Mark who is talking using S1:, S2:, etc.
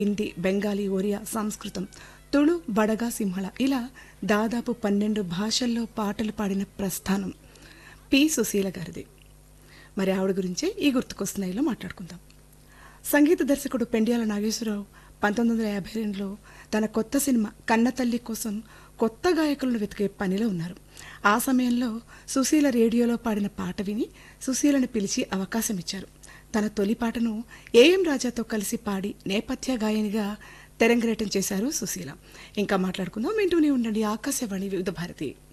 S1: హిందీ బెంగాలీ ఒరియా సంస్కృతం తుళు బడగా సింహళ ఇలా దాదాపు పన్నెండు భాషల్లో పాటలు పాడిన ప్రస్థానం పి సుశీల గారిది మరి ఆవిడ గురించే ఈ గుర్తుకొస్తున్నాయిలో మాట్లాడుకుందాం సంగీత దర్శకుడు పెండ్యాల నాగేశ్వరరావు పంతొమ్మిది వందల యాభై రెండులో తన కొత్త సినిమా కన్నతల్లి కోసం కొత్త గాయకులను వెతికే పనిలో ఉన్నారు ఆ సమయంలో సుశీల రేడియోలో పాడిన పాట విని సుశీలను పిలిచి అవకాశం ఇచ్చారు తన తొలి పాటను ఏఎం రాజాతో కలిసి పాడి నేపథ్య గాయనిగా తెరంగేటం చేశారు సుశీల ఇంకా మాట్లాడుకుందాం వింటూనే ఉండండి ఆకాశవాణి వివిధ భారతి